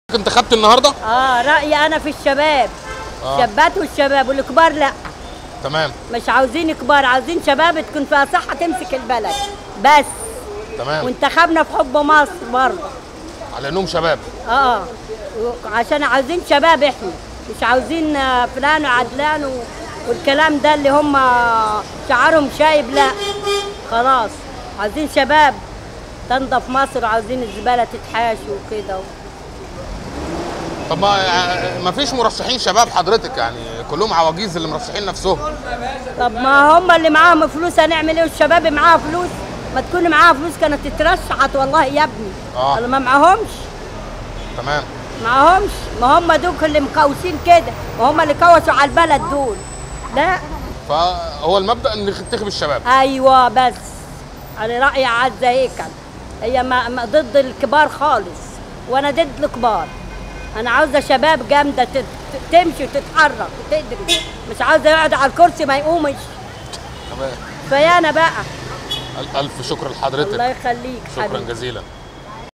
انتخبت النهارده اه رايي انا في الشباب آه. شابات والشباب والكبار لا تمام مش عاوزين كبار عاوزين شباب تكون فيها صحه تمسك البلد بس تمام وانتخبنا في حب مصر برضه على انهم شباب اه عشان عاوزين شباب احنا مش عاوزين آه، فلان وعدلان و... والكلام ده اللي هم شعرهم شايب لا خلاص عاوزين شباب تنضف مصر وعاوزين الزباله تتحاشي وكده طب ما ما فيش مرشحين شباب حضرتك يعني كلهم عواجيز اللي مرشحين نفسهم طب ما هم اللي معاهم فلوس هنعمل ايه والشباب معاها فلوس ما تكون معاها فلوس كانت اترشحت والله يا ابني آه. والله ما معاهمش تمام معاهمش ما هم دول اللي مقوسين كده ما هم اللي كوسوا على البلد دول لا فهو المبدا ان تنتخب الشباب ايوه بس انا رايي عزه هيك هي ما ما ضد الكبار خالص وانا ضد الكبار انا عاوزه شباب جامده تت- ت- تمشي وتتحرك وتجري مش عاوزه يقعد على الكرسي ما يقومش تمام فيانا بقى الف شكر لحضرتك الله يخليك شكرا حبيبي جزيلا